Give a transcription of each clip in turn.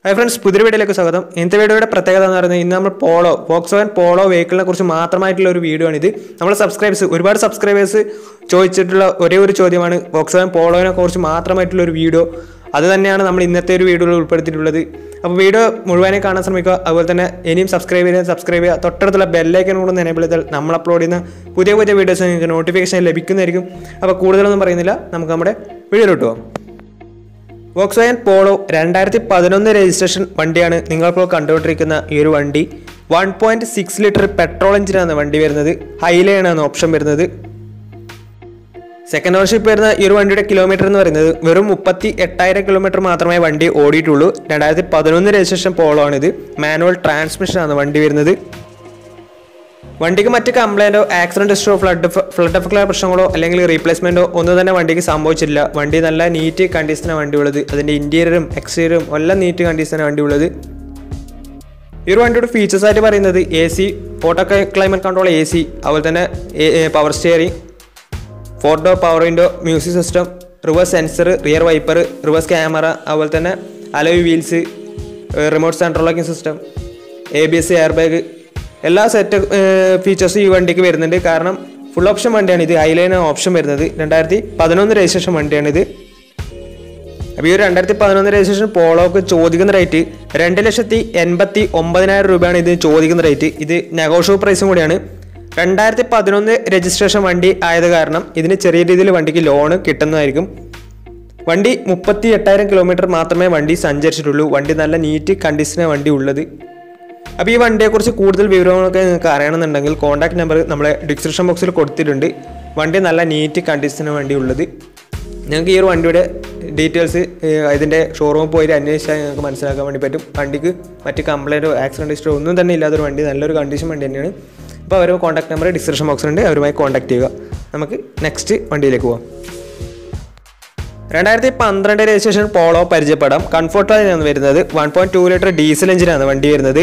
hi friends പുതിയ വീഡിയോയിലേക്ക് സ്വാഗതം ഇന്നത്തെ വീഡിയോയുടെ പ്രത്യേകത എന്ന് പറയുന്നത് ഇന്ന് നമ്മൾ പോളോ വോക്സ് വാൻ പോളോ വെഹിക്കിളിനെ കുറിച്ച് മാത്രമായിട്ടുള്ള ഒരു വീഡിയോ ആണിത് നമ്മൾ സബ്സ്ക്രൈബേഴ്സ് ഒരുപാട് സബ്സ്ക്രൈബേഴ്സ് ചോദിച്ചിട്ടുള്ള ഒരേ ഒരു ചോദ്യമാണ് വോക്സ് വാൻ പോളോനെ കുറിച്ച് മാത്രമായിട്ടുള്ള ഒരു വീഡിയോ അത് തന്നെയാണ് നമ്മൾ ഇന്നത്തെ ഒരു വീഡിയോയിൽ ഉൾപ്പെടുത്തിയിട്ടുള്ളത് അപ്പോൾ വീഡിയോ മുഴുവനായി കാണാൻ ശ്രമിക്കുക അതുപോലെ തന്നെ ഇനിയും സബ്സ്ക്രൈബ് ചെയ്യുക സബ്സ്ക്രൈബ് ചെയ്യുക തൊട്ടടുത്തുള്ള ബെല്ലൈക്കൻ കൂടെ ഒന്ന് എനേബിൾ ചെയ്താൽ നമ്മൾ അപ്ലോഡ് ചെയ്യുന്ന പുതിയ പുതിയ വീഡിയോസ് നിങ്ങൾക്ക് നോട്ടിഫിക്കേഷൻ ലഭിക്കുന്നതായിരിക്കും അപ്പോൾ കൂടുതലൊന്നും പറയുന്നില്ല നമുക്ക് നമ്മുടെ വീഡിയോയിലോട്ട് പോകാം വോക്സ് വാഗൻ പോളോ രണ്ടായിരത്തി പതിനൊന്ന് രജിസ്ട്രേഷൻ വണ്ടിയാണ് നിങ്ങളിപ്പോൾ കണ്ടുകൊണ്ടിരിക്കുന്ന ഈ ഒരു വണ്ടി one point six litre petrol എഞ്ചിനാണ് വണ്ടി വരുന്നത് ഹൈലൈനാണ് ഓപ്ഷൻ വരുന്നത് സെക്കൻഡ് ഓണർഷിപ്പ് വരുന്ന ഈ ഒരു വണ്ടിയുടെ കിലോമീറ്റർ എന്ന് പറയുന്നത് വെറും മുപ്പത്തി എട്ടായിരം കിലോമീറ്റർ മാത്രമേ വണ്ടി ഓടിയിട്ടുള്ളൂ രണ്ടായിരത്തി പതിനൊന്ന് രജിസ്ട്രേഷൻ പോളോ ആണിത് മാനുവൽ ട്രാൻസ്മിഷൻ ആണ് വണ്ടി വരുന്നത് വണ്ടിക്ക് മറ്റ് കംപ്ലൈൻറ്റോ ആക്സിഡന്റ് ഹിസ്റ്ററോ ഫ്ലഡ് ഫ്ലഡ് എഫക്റ്റുള്ള പ്രശ്നങ്ങളോ അല്ലെങ്കിൽ റീപ്ലേസ്മെന്റോ ഒന്നും തന്നെ വണ്ടിക്ക് സംഭവിച്ചില്ല വണ്ടി നല്ല നീറ്റ് കണ്ടീഷനാണ് വണ്ടി ഉള്ളത് അതിന്റെ ഇന്റീരിയറും എക്സ്റ്റീരിയറും എല്ലാം നീറ്റ് കണ്ടീഷനാണ് വണ്ടി ഉള്ളത് ഈ ഒരു വണ്ടിയുടെ ഫീച്ചേഴ്സ് ആയിട്ട് പറയുന്നത് A C auto climate control A C അതുപോലെ തന്നെ power steering four door power window music system reverse sensor rear wiper reverse camera അതുപോലെ തന്നെ alloy wheels remote central locking system A B S air bag എല്ലാ set ഫീച്ചേഴ്സും ഈ വണ്ടിക്ക് വരുന്നുണ്ട് കാരണം ഫുൾ ഓപ്ഷൻ വണ്ടിയാണ് ഇത് ഹൈലൈൻ ഓപ്ഷൻ വരുന്നത് രണ്ടായിരത്തി പതിനൊന്ന് രജിസ്ട്രേഷൻ വണ്ടിയാണിത് അപ്പോൾ ഈ ഒരു രണ്ടായിരത്തി പതിനൊന്ന് രജിസ്ട്രേഷൻ പോളോക്ക് ചോദിക്കുന്ന റേറ്റ് രണ്ട് ലക്ഷത്തി എൺപത്തി ഒമ്പതിനായിരം രൂപയാണ് ഇത് ചോദിക്കുന്ന റേറ്റ് ഇത് നെഗോഷ്യബിൾ പ്രൈസും കൂടിയാണ് രണ്ടായിരത്തി പതിനൊന്ന് രജിസ്ട്രേഷൻ വണ്ടി ആയത് കാരണം ഇതിന് ചെറിയ രീതിയിൽ വണ്ടിക്ക് ലോണ് കിട്ടുന്നതായിരിക്കും വണ്ടി മുപ്പത്തി എട്ടായിരം കിലോമീറ്റർ മാത്രമേ വണ്ടി സഞ്ചരിച്ചിട്ടുള്ളൂ വണ്ടി നല്ല നീറ്റ് കണ്ടീഷനാണ് വണ്ടി ഉള്ളത് അപ്പോൾ ഈ വണ്ടിയെക്കുറിച്ച് കൂടുതൽ വിവരങ്ങളൊക്കെ നിങ്ങൾക്ക് അറിയണമെന്നുണ്ടെങ്കിൽ കോൺടാക്ട് നമ്പർ നമ്മളെ ഡിസ്ക്രിപ്ഷൻ ബോക്സിൽ കൊടുത്തിട്ടുണ്ട് വണ്ടി നല്ല നീറ്റ് കണ്ടീഷന് വണ്ടി ഉള്ളത് ഞങ്ങൾക്ക് ഈ ഒരു വണ്ടിയുടെ ഡീറ്റെയിൽസ് ഇതിൻ്റെ ഷോറൂമിൽ പോയിട്ട് അന്വേഷിച്ചാൽ നിങ്ങൾക്ക് മനസ്സിലാക്കാൻ വേണ്ടി പറ്റും വണ്ടിക്ക് മറ്റ് കംപ്ലൈൻറ്റോ ആക്സിഡൻറ്റ് ഹിസ്റ്ററോ ഒന്നും തന്നെ ഇല്ലാത്തൊരു വണ്ടി നല്ലൊരു കണ്ടീഷൻ വണ്ടി തന്നെയാണ് അപ്പോൾ അവരുടെ കോൺടാക്ട് നമ്പർ ഡിസ്ക്രിപ്ഷൻ ബോക്സിലുണ്ട് അവരുമായി കോൺടാക്ട് ചെയ്യുക നമുക്ക് നെക്സ്റ്റ് വണ്ടിയിലേക്ക് പോകാം രണ്ടായിരത്തി പന്ത്രണ്ട് രജിസ്ട്രേഷൻ പോളോ പരിചയപ്പെടാം കംഫോർട്ടാണ് വരുന്നത് one point two litre diesel എഞ്ചിനാണ് വണ്ടി വരുന്നത്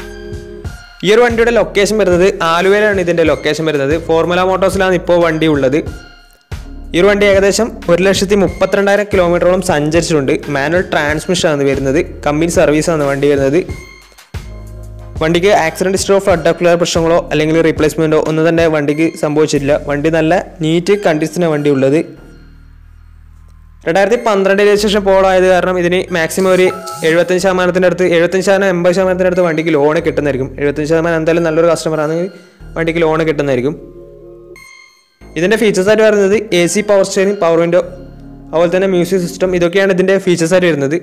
ഈ ഒരു വണ്ടിയുടെ ലൊക്കേഷൻ വരുന്നത് ആലുവയിലാണ് ഇതിൻ്റെ ലൊക്കേഷൻ വരുന്നത് ഫോർമുല മോട്ടോഴ്സിലാണ് ഇപ്പോൾ വണ്ടി ഉള്ളത് ഈ ഒരു വണ്ടി ഏകദേശം ഒരു ലക്ഷത്തി മുപ്പത്തിരണ്ടായിരം കിലോമീറ്ററോളം സഞ്ചരിച്ചിട്ടുണ്ട് മാനുവൽ ട്രാൻസ്മിഷൻ ആണ് വരുന്നത് കമ്പനി സർവീസാണ് വണ്ടി വരുന്നത് വണ്ടിക്ക് ആക്സിഡന്റ് ഹിസ്റ്ററോ ഫ്ലഡ് അക്ലർ പ്രശ്നങ്ങളോ അല്ലെങ്കിൽ റീപ്ലേസ്മെൻറ്റോ ഒന്നും തന്നെ വണ്ടിക്ക് സംഭവിച്ചിട്ടില്ല വണ്ടി നല്ല നീറ്റ് കണ്ടീഷനാണ് വണ്ടി ഉള്ളത് രണ്ടായിരത്തി പന്ത്രണ്ട് രജിസ്ട്രേഷൻ പോളോ ആയത് കാരണം ഇതിന് മാക്സിമം ഒരു എഴുപത്തഞ്ച് ശതമാനത്തിൻ്റെ അടുത്ത് എഴുപത്തഞ്ച് ശതമാനം എൺപത് ശതമാനത്തിൻ്റെ അടുത്ത് വണ്ടിക്ക് ലോൺ കിട്ടുന്നതായിരിക്കും എഴുപത്തഞ്ച് ശതമാനം എന്തായാലും നല്ലൊരു കസ്റ്റമർ ആണെങ്കിൽ വണ്ടിക്ക് ലോൺ കിട്ടുന്നതായിരിക്കും ഇതിൻ്റെ ഫീച്ചേഴ്സ് ആയിട്ട് വരുന്നത് A C power steering power window അതുപോലെ തന്നെ മ്യൂസിക് സിസ്റ്റം ഇതൊക്കെയാണ് ഇതിൻ്റെ ഫീച്ചേഴ്സ് ആയിട്ട് വരുന്നത്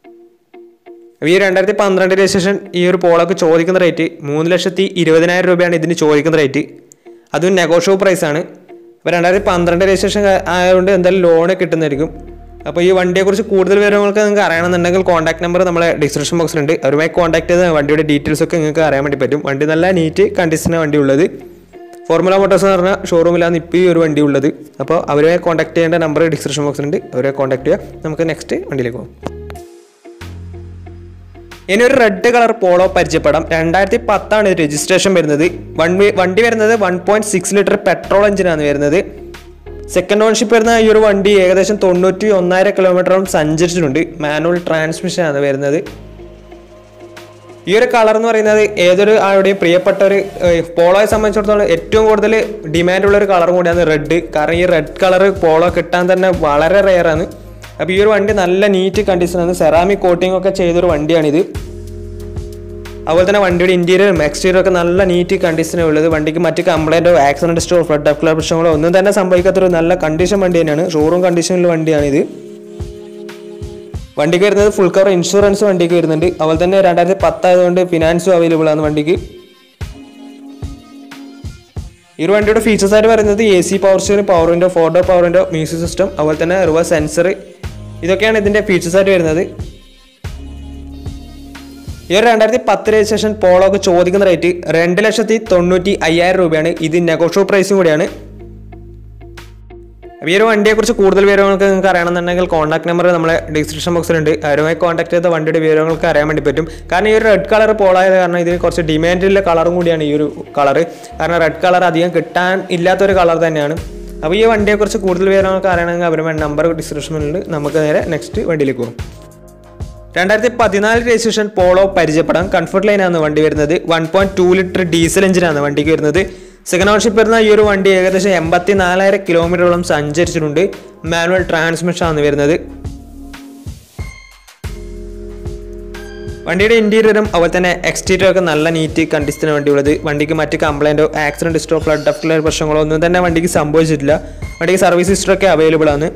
ഈ രണ്ടായിരത്തി പന്ത്രണ്ട് രജിസ്ട്രേഷൻ ഈ ഒരു പോളോക്ക് ചോദിക്കുന്ന റേറ്റ് മൂന്ന് ലക്ഷത്തി ഇരുപതിനായിരം രൂപയാണ് ഇതിന് ചോദിക്കുന്ന റേറ്റ് അതും നെഗോഷ്യബിൾ പ്രൈസാണ് അപ്പോൾ രണ്ടായിരത്തി പന്ത്രണ്ട് രജിസ്ട്രേഷൻ ആയതുകൊണ്ട് എന്തായാലും ലോൺ കിട്ടുന്നതായിരിക്കും അപ്പോൾ ഈ വണ്ടിയെക്കുറിച്ച് കൂടുതൽ വിവരങ്ങൾക്ക് നിങ്ങൾക്ക് അറിയണമെന്നുണ്ടെങ്കിൽ കോൺടാക്ട് നമ്പർ നമ്മളെ ഡിസ്ക്രിപ്ഷൻ ബോക്സിലുണ്ട് അവരുമായി കോൺടാക്ട് ചെയ്ത് വണ്ടിയുടെ ഡീറ്റെയിൽസ് ഒക്കെ നിങ്ങൾക്ക് അറിയാൻ വേണ്ടി പറ്റും വണ്ടി നല്ല നീറ്റ് കണ്ടീഷനാണ് വണ്ടി ഉള്ളത് ഫോർമുല മോട്ടോഴ്സ് എന്ന് പറഞ്ഞ ഷോറൂമിലാണ് ഇപ്പോൾ ഈ ഒരു വണ്ടി ഉള്ളത് അപ്പോൾ അവരുമായി കോൺടാക്ട് ചെയ്യേണ്ട നമ്പർ ഡിസ്ക്രിപ്ഷൻ ബോക്സിലുണ്ട് അവരെ കോൺടാക്ട് ചെയ്യുക നമുക്ക് നെക്സ്റ്റ് വണ്ടിയിലേക്ക് പോകാം ഇനി ഒരു റെഡ് കളർ പോളോ പരിചയപ്പെടാം രണ്ടായിരത്തി പത്താണ് രജിസ്ട്രേഷൻ വരുന്നത് വണ്ടി വണ്ടി വരുന്നത് one point six litre petrol എഞ്ചിനാണ് വരുന്നത് സെക്കൻഡ് ഓൺഷിപ്പ് വരുന്ന ഈ ഒരു വണ്ടി ഏകദേശം തൊണ്ണൂറ്റി ഒന്നായിരം കിലോമീറ്ററോളം സഞ്ചരിച്ചിട്ടുണ്ട് മാനുവൽ ട്രാൻസ്മിഷൻ ആണ് വരുന്നത് ഈ ഒരു കളർ എന്ന് പറയുന്നത് ഏതൊരു ആളുടെയും പ്രിയപ്പെട്ട ഒരു പോളോയെ സംബന്ധിച്ചിടത്തോളം ഏറ്റവും കൂടുതൽ ഡിമാൻഡുള്ള ഒരു കളർ കൂടിയാണ് റെഡ് കാരണം ഈ റെഡ് കളർ പോളോ കിട്ടാൻ തന്നെ വളരെ റെയറാണ് അപ്പോൾ ഈ ഒരു വണ്ടി നല്ല നീറ്റ് കണ്ടീഷനാണ് സെറാമിക് കോട്ടിംഗ് ഒക്കെ ചെയ്തൊരു വണ്ടിയാണിത് അതുപോലെ തന്നെ വണ്ടിയുടെ ഇന്റീരിയറും എക്സ്റ്റീരിയറും ഒക്കെ നല്ല നീറ്റ് കണ്ടീഷനാണ് ഉള്ളത് വണ്ടിക്ക് മറ്റ് കംപ്ലൈൻറ്റോ ആക്സിഡന്റ് ഹിസ്റ്ററോ ഫ്ലഡ് അക്ലർ പ്രശ്നങ്ങളോ ഒന്നും തന്നെ സംഭവിക്കാത്തൊരു നല്ല കണ്ടീഷൻ വണ്ടി തന്നെയാണ് ഷോറൂം കണ്ടീഷനിലുള്ള വണ്ടിയാണിത് വണ്ടിക്ക് വരുന്നത് ഫുൾ കവർ ഇൻഷുറൻസ് വണ്ടിക്ക് വരുന്നുണ്ട് അതുപോലെ തന്നെ രണ്ടായിരത്തി പത്തായതുകൊണ്ട് ഫിനാൻസും അവൈലബിൾ ആണ് വണ്ടിക്ക് ഈ ഒരു വണ്ടിയുടെ ഫീച്ചേഴ്സ് ആയിട്ട് പറയുന്നത് A C power steering power window four door power window music system അതുപോലെ തന്നെ റിവേഴ്സ് സെൻസർ ഇതൊക്കെയാണ് ഇതിന്റെ ഫീച്ചേഴ്സ് ആയിട്ട് വരുന്നത് ഈ ഒരു രണ്ടായിരത്തി പത്ത് രജിസ്ട്രേഷൻ പോളോക്ക് ചോദിക്കുന്ന റേറ്റ് രണ്ട് ലക്ഷത്തി തൊണ്ണൂറ്റി അയ്യായിരം രൂപയാണ് ഇത് നെഗോഷ്യബിൾ പ്രൈസും കൂടിയാണ് അപ്പോൾ ഈ ഒരു വണ്ടിയെക്കുറിച്ച് കൂടുതൽ വിവരങ്ങൾക്ക് നിങ്ങൾക്ക് അറിയണമെന്നുണ്ടെങ്കിൽ കോൺടാക്ട് നമ്പർ നമ്മളെ ഡിസ്ക്രിപ്ഷൻ ബോക്സിലുണ്ട് അവരുമായി കോൺടാക്ട് ചെയ്ത വണ്ടിയുടെ വിവരങ്ങൾക്ക് അറിയാൻ വേണ്ടി പറ്റും കാരണം ഈ ഒരു റെഡ് കളർ പോളായത് കാരണം ഇതിന് കുറച്ച് ഡിമാൻഡുള്ള കളറും കൂടിയാണ് ഈ ഒരു കളർ കാരണം റെഡ് കളർ അധികം കിട്ടാൻ ഇല്ലാത്തൊരു കളർ തന്നെയാണ് അപ്പോൾ ഈ വണ്ടിയെക്കുറിച്ച് കൂടുതൽ വിവരങ്ങൾക്ക് അറിയണമെങ്കിൽ അവരുമായി നമ്പർ ഡിസ്ക്രിപ്ഷനിലുണ്ട് നമുക്ക് നേരെ നെക്സ്റ്റ് വണ്ടിയിലേക്ക് പോകും രണ്ടായിരത്തി പതിനാല് രജിസ്ട്രേഷൻ പോളോ പരിചയപ്പെടാം കംഫർട്ട് ലൈനാണ് വണ്ടി വരുന്നത് one point two litre diesel എഞ്ചിനാണ് വണ്ടിക്ക് വരുന്നത് സെക്കൻഡ് ഓൺഷിപ്പ് വരുന്ന ഈ ഒരു വണ്ടി ഏകദേശം എൺപത്തി നാലായിരം കിലോമീറ്ററോളം സഞ്ചരിച്ചിട്ടുണ്ട് മാനുവൽ ട്രാൻസ്മിഷൻ ആണ് വരുന്നത് വണ്ടിയുടെ ഇന്റീരിയറും അതുപോലെ തന്നെ എക്സ്റ്റീരിയർ ഒക്കെ നല്ല നീറ്റ് കണ്ടീഷന് വേണ്ടിയുള്ളത് വണ്ടിക്ക് മറ്റ് കംപ്ലൈൻറ്റോ ആക്സിഡന്റ് ഹിസ്റ്റോ ഫ്ലഡ് ഡഫ്ലർ പ്രശ്നങ്ങളോ ഒന്നും തന്നെ വണ്ടിക്ക് സംഭവിച്ചിട്ടില്ല വണ്ടിക്ക് സർവീസ് ഹിസ്റ്റർ ഒക്കെ അവൈലബിൾ ആണ്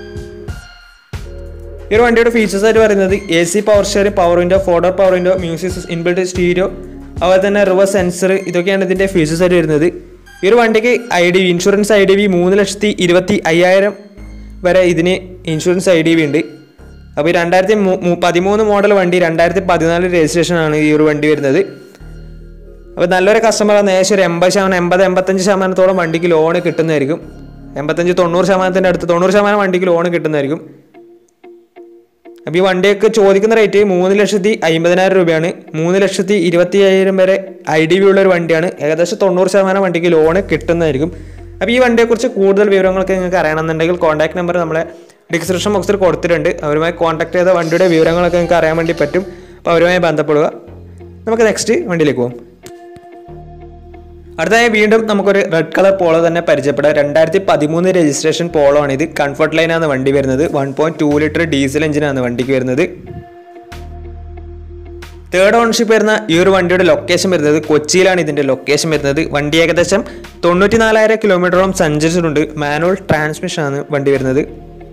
ഈ ഒരു വണ്ടിയുടെ ഫീച്ചേഴ്സ് ആയിട്ട് പറയുന്നത് A C power steering power window four door power window music inbuilt stereo അതുപോലെ തന്നെ റിവേഴ്സ് സെൻസർ ഇതൊക്കെയാണ് ഇതിൻ്റെ ഫീച്ചേഴ്സ് ആയിട്ട് വരുന്നത് ഈ ഒരു വണ്ടിക്ക് I D V insurance I D V മൂന്ന് ലക്ഷത്തി ഇരുപത്തി അയ്യായിരം വരെ ഇതിന് ഇൻഷുറൻസ് ഐ ഡി വി ഉണ്ട് അപ്പോൾ ഈ രണ്ടായിരത്തി പതിമൂന്ന് മോഡൽ വണ്ടി രണ്ടായിരത്തി പതിനാല് രജിസ്ട്രേഷൻ ആണ് ഈ ഒരു വണ്ടി വരുന്നത് അപ്പോൾ നല്ലൊരു കസ്റ്റമർ ഏകദേശം ഒരു എൺപത് ശതമാനം എൺപത് എൺപത്തഞ്ച് ശതമാനത്തോളം വണ്ടിക്ക് ലോൺ കിട്ടുന്നതായിരിക്കും എൺപത്തഞ്ച് തൊണ്ണൂറ് ശതമാനത്തിൻ്റെ അടുത്ത് തൊണ്ണൂറ് ശതമാനം വണ്ടിക്ക് ലോൺ കിട്ടുന്നതായിരിക്കും അപ്പോൾ ഈ വണ്ടിയൊക്കെ ചോദിക്കുന്ന റേറ്റ് മൂന്ന് ലക്ഷത്തി അമ്പതിനായിരം രൂപയാണ് മൂന്ന് ലക്ഷത്തി ഇരുപത്തി അയ്യായിരം വരെ ഐ ഡി വി ഉള്ള ഒരു വണ്ടിയാണ് ഏകദേശം തൊണ്ണൂറ് ശതമാനം വണ്ടിക്ക് ലോണ് കിട്ടുന്നതായിരിക്കും അപ്പോൾ ഈ വണ്ടിയെക്കുറിച്ച് കൂടുതൽ വിവരങ്ങളൊക്കെ നിങ്ങൾക്ക് അറിയണമെന്നുണ്ടെങ്കിൽ കോൺടാക്ട് നമ്പർ നമ്മളെ ഡിസ്ക്രിപ്ഷൻ ബോക്സിൽ കൊടുത്തിട്ടുണ്ട് അവരുമായി കോൺടാക്ട് ചെയ്ത വണ്ടിയുടെ വിവരങ്ങളൊക്കെ നിങ്ങൾക്ക് അറിയാൻ വേണ്ടി പറ്റും അപ്പോൾ അവരുമായി ബന്ധപ്പെടുക നമുക്ക് നെക്സ്റ്റ് വണ്ടിയിലേക്ക് പോകാം അടുത്തതായി വീണ്ടും നമുക്കൊരു റെഡ് കളർ പോളോ തന്നെ പരിചയപ്പെടാം രണ്ടായിരത്തി പതിമൂന്ന് രജിസ്ട്രേഷൻ പോളോ ആണ് ഇത് കംഫർട്ട് ലൈനാണ് വണ്ടി വരുന്നത് one point two litre diesel എഞ്ചിനാണ് വണ്ടിക്ക് വരുന്നത് തേർഡ് ഓണർഷിപ്പ് വരുന്ന ഈ ഒരു വണ്ടിയുടെ ലൊക്കേഷൻ വരുന്നത് കൊച്ചിയിലാണ് ഇതിന്റെ ലൊക്കേഷൻ വരുന്നത് വണ്ടി ഏകദേശം തൊണ്ണൂറ്റി നാലായിരം കിലോമീറ്ററോളം സഞ്ചരിച്ചിട്ടുണ്ട് മാനുവൽ ട്രാൻസ്മിഷൻ ആണ് വണ്ടി വരുന്നത്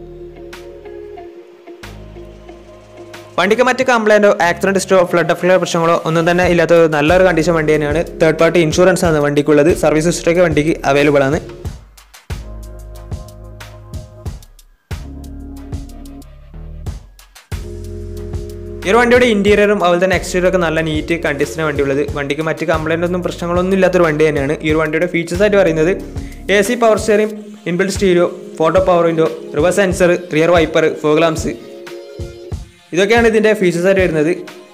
വണ്ടിക്ക് മറ്റ് കംപ്ലൈൻറ്റോ ആക്സിഡന്റ് ഹിസ്റ്റോ ഫ്ലഡ് ഫ്ലഡ് പ്രശ്നങ്ങളോ ഒന്നും തന്നെ ഇല്ലാത്ത ഒരു നല്ലൊരു കണ്ടീഷൻ വണ്ടി തന്നെയാണ് തേർഡ് പാർട്ടി ഇൻഷുറൻസ് ആണ് വണ്ടിക്കുള്ളത് സർവീസ് ഹിസ്റ്ററൊക്കെ വണ്ടിക്ക് അവൈലബിൾ ആണ് ഈ ഒരു വണ്ടിയുടെ ഇന്റീരിയറും അതുപോലെ തന്നെ എക്സ്റ്റീരിയർ ഒക്കെ നല്ല നീറ്റ് കണ്ടീഷനാണ് വണ്ടി ഉള്ളത് വണ്ടിക്ക് മറ്റ് കംപ്ലൈൻ്റ് ഒന്നും പ്രശ്നങ്ങളൊന്നും ഇല്ലാത്തൊരു വണ്ടി തന്നെയാണ് ഈ ഒരു വണ്ടിയുടെ ഫീച്ചേഴ്സ് ആയിട്ട് പറയുന്നത് A C power steering inbuilt stereo ഫോട്ടോ power window reverse sensor rear wiper fog lamps ഇതൊക്കെയാണ് ഇതിൻ്റെ ഫീച്ചേഴ്സ് ആയിട്ട് വരുന്നത്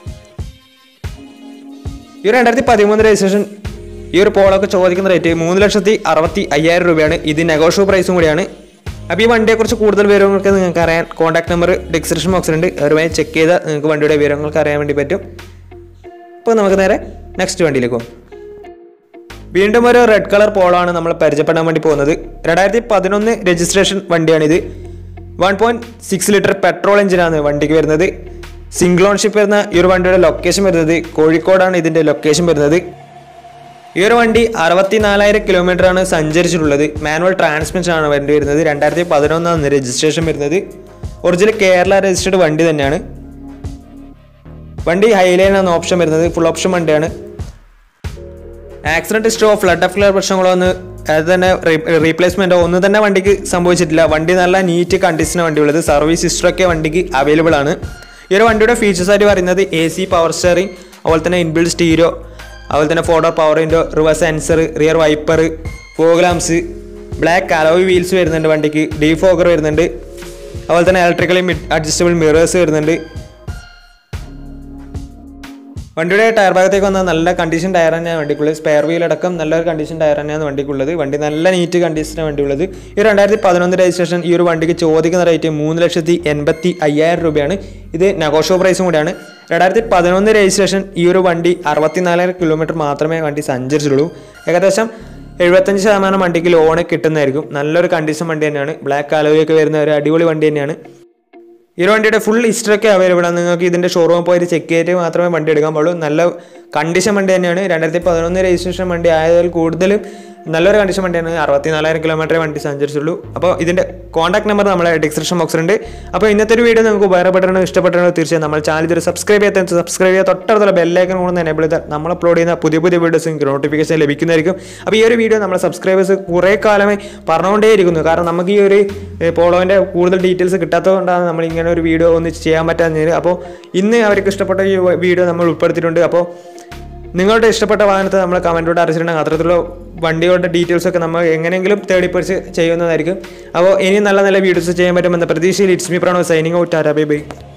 ഈ ഒരു രണ്ടായിരത്തി പതിമൂന്ന് രജിസ്ട്രേഷൻ ഈ ഒരു പോളൊക്കെ ചോദിക്കുന്ന റേറ്റ് മൂന്ന് ലക്ഷത്തി അറുപത്തി അയ്യായിരം രൂപയാണ് ഇത് നെഗോഷ്യബിൾ പ്രൈസും കൂടിയാണ് അപ്പോൾ ഈ വണ്ടിയെക്കുറിച്ച് കൂടുതൽ വിവരങ്ങൾക്ക് നിങ്ങൾക്ക് അറിയാൻ കോൺടാക്ട് നമ്പർ ഡിസ്ക്രിപ്ഷൻ ബോക്സിലുണ്ട് അവരുമായി ചെക്ക് ചെയ്താൽ നിങ്ങൾക്ക് വണ്ടിയുടെ വിവരങ്ങൾക്ക് അറിയാൻ വേണ്ടി പറ്റും അപ്പോൾ നമുക്ക് നേരെ നെക്സ്റ്റ് വണ്ടിയിലേക്ക് പോകും വീണ്ടും ഒരു റെഡ് കളർ പോളാണ് നമ്മൾ പരിചയപ്പെടാൻ വേണ്ടി പോകുന്നത് രണ്ടായിരത്തി പതിനൊന്ന് രജിസ്ട്രേഷൻ വണ്ടിയാണിത് one point six litre petrol എഞ്ചിനാണ് വണ്ടിക്ക് വരുന്നത് സിംഗിൾ ഓൺഷിപ്പ് വരുന്ന ഈ ഒരു വണ്ടിയുടെ ലൊക്കേഷൻ വരുന്നത് കോഴിക്കോടാണ് ഇതിൻ്റെ ലൊക്കേഷൻ വരുന്നത് ഈ ഒരു വണ്ടി അറുപത്തി നാലായിരം കിലോമീറ്റർ ആണ് സഞ്ചരിച്ചിട്ടുള്ളത് മാനുവൽ ട്രാൻസ്മിഷൻ ആണ് വണ്ടി വരുന്നത് രണ്ടായിരത്തി പതിനൊന്നാണ് രജിസ്ട്രേഷൻ വരുന്നത് ഒറിജിനൽ കേരള രജിസ്റ്റേർഡ് വണ്ടി തന്നെയാണ് വണ്ടി ഹൈലൈൻ ആണ് ഓപ്ഷൻ വരുന്നത് ഫുൾ ഓപ്ഷൻ വണ്ടിയാണ് ആക്സിഡന്റ് ഹിസ്റ്റോ ഫ്ലഡ് ഫ്ലഡ് പ്രശ്നങ്ങളോ ഒന്ന് അത് തന്നെ റീപ്ലേസ്മെന്റോ ഒന്നും തന്നെ വണ്ടിക്ക് സംഭവിച്ചിട്ടില്ല വണ്ടി നല്ല നീറ്റ് കണ്ടീഷന് വണ്ടി ഉള്ളത് സർവീസ് ഹിസ്റ്ററൊക്കെ വണ്ടിക്ക് അവൈലബിൾ ആണ് ഈ ഒരു വണ്ടിയുടെ ഫീച്ചേഴ്സ് ആയിട്ട് പറയുന്നത് എ സി പവർ സ്റ്റിയറിംഗ് അതുപോലെ തന്നെ ഇൻബിൽഡ് സ്റ്റീരിയോ അതുപോലെ തന്നെ four door power window reverse sensor rear wiper fog lamps black alloy wheels വരുന്നുണ്ട് വണ്ടിക്ക് ഡീ ഫോഗർ വരുന്നുണ്ട് അതുപോലെ തന്നെ ഇലക്ട്രിക്കലി അഡ്ജസ്റ്റബിൾ മിറേഴ്സ് വരുന്നുണ്ട് വണ്ടിയുടെ ടയർ ഭാഗത്തേക്ക് വന്നാൽ നല്ല കണ്ടീഷൻ ടയർ തന്നെയാണ് വണ്ടിക്കുള്ളത് സ്പെയർ വീൽ അടക്കം നല്ലൊരു കണ്ടീഷൻ ടയർ തന്നെയാണ് വണ്ടിക്കുള്ളത് വണ്ടി നല്ല നീറ്റ് കണ്ടീഷനാണ് വണ്ടിയുള്ളത് ഈ രണ്ടായിരത്തി പതിനൊന്ന് രജിസ്ട്രേഷൻ ഈ ഒരു വണ്ടിക്ക് ചോദിക്കുന്ന റേറ്റ് മൂന്ന് ലക്ഷത്തി എൺപത്തി അയ്യായിരം രൂപയാണ് ഇത് നെഗോഷ്യോ പ്രൈസും കൂടിയാണ് രണ്ടായിരത്തി പതിനൊന്ന് രജിസ്ട്രേഷൻ ഈ ഒരു വണ്ടി അറുപത്തിനാലായിരം കിലോമീറ്റർ മാത്രമേ വണ്ടി സഞ്ചരിച്ചിട്ടുള്ളൂ ഏകദേശം എഴുപത്തഞ്ച് ശതമാനം വണ്ടിക്ക് ലോണ് കിട്ടുന്നതായിരിക്കും നല്ലൊരു കണ്ടീഷൻ വണ്ടി തന്നെയാണ് ബ്ലാക്ക് അലോയൊക്കെ വരുന്ന ഒരു അടിപൊളി വണ്ടി തന്നെയാണ് ഈ ഒരു വണ്ടിയുടെ ഫുൾ ഹിസ്റ്ററി ഒക്കെ അവൈലബിൾ ആണ് നിങ്ങൾക്ക് ഇതിൻ്റെ ഷോറൂമിൽ പോയിട്ട് ചെക്ക് ചെയ്തിട്ട് മാത്രമേ വണ്ടി എടുക്കാൻ പാടുള്ളൂ നല്ല കണ്ടീഷൻ വണ്ടി തന്നെയാണ് രണ്ടായിരത്തി പതിനൊന്ന് രജിസ്ട്രേഷൻ വണ്ടി ആയതിൽ കൂടുതലും നല്ലൊരു കണ്ടീഷൻ വണ്ടിയാണ് അറുപത്തി നാലായിരം കിലോമീറ്റർ വണ്ടി സഞ്ചരിച്ചുള്ളൂ അപ്പോൾ ഇതിൻ്റെ കോൺടാക്ട് നമ്പർ നമ്മളെ ഡിസ്ക്രിപ്ഷൻ ബോക്സിലുണ്ട് അപ്പോൾ ഇന്നത്തെ ഒരു വീഡിയോ നിങ്ങൾക്ക് ഉപകാരപ്പെട്ടോ ഇഷ്ടപ്പെട്ടോ തീർച്ചയായും നമ്മൾ ചാനൽ ഇതൊരു സബ്സ്ക്രൈബ് ചെയ്യാത്ത സബ്സ്ക്രൈബ് ചെയ്യാൻ തൊട്ടടുത്തുള്ള ബെല്ലൈക്കൺ കൂടെ എനേബിൾ ചെയ്താൽ നമ്മൾ അപ്ലോഡ് ചെയ്യുന്ന പുതിയ പുതിയ വീഡിയോസ് നിങ്ങൾക്ക് നോട്ടിഫിക്കേഷൻ ലഭിക്കുന്നതായിരിക്കും അപ്പോൾ ഈ ഒരു വീഡിയോ നമ്മളെ സബ്സ്ക്രൈബേഴ്സ് കുറേ കാലമായി പറഞ്ഞുകൊണ്ടേയിരിക്കുന്നു കാരണം നമുക്ക് ഈ ഒരു പോളോൻ്റെ കൂടുതൽ ഡീറ്റെയിൽസ് കിട്ടാത്തതുകൊണ്ടാണ് നമ്മൾ ഇങ്ങനെ ഒരു വീഡിയോ ഒന്ന് ചെയ്യാൻ പറ്റാഞ്ഞത് അപ്പോൾ ഇന്ന് അവർക്ക് ഇഷ്ടപ്പെട്ട ഈ വീഡിയോ നമ്മൾ ഉൾപ്പെടുത്തിയിട്ടുണ്ട് അപ്പോൾ നിങ്ങളുടെ ഇഷ്ടപ്പെട്ട വാഹനത്തെ നമ്മൾ കമൻറ്റിലൂടെ അറിയിച്ചിട്ടുണ്ടെങ്കിൽ അത്തരത്തിലുള്ള വണ്ടികളുടെ ഡീറ്റെയിൽസ് ഒക്കെ നമ്മൾ എങ്ങനെയെങ്കിലും തേടി പിടിച്ച് ചെയ്യുന്നതായിരിക്കും അപ്പോൾ ഇനി നല്ല നല്ല വീഡിയോസ് ചെയ്യാൻ പറ്റുമെന്ന പ്രതീക്ഷയിൽ it's me Prano signing out ആരാ ബൈ ബൈ